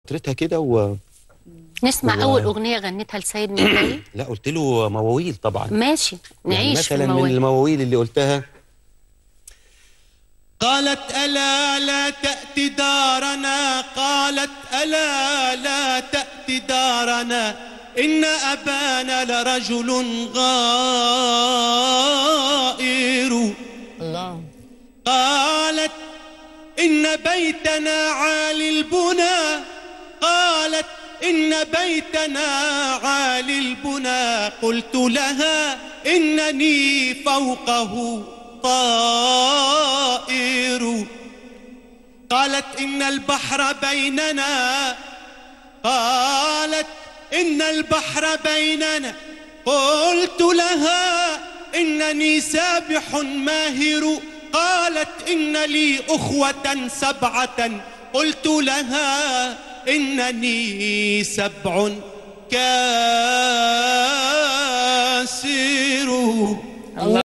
فترتها كده و نسمع هو- اول اغنيه غنتها لسيد مكاوي لا قلت له مواويل طبعا ماشي يعني نعيش في مثلا من الموال المواويل اللي قلتها قالت ألا لا تأتي دارنا قالت ألا لا تأتي دارنا إن أبانا لرجل غائر الله قالت إن بيتنا عالي البنى قالت إن بيتنا عالي البنى قلت لها إنني فوقه طائر قالت إن البحر بيننا قالت إن البحر بيننا قلت لها إنني سابح ماهر قالت إن لي أخوة سبعة قلت لها إنني سبع كاسر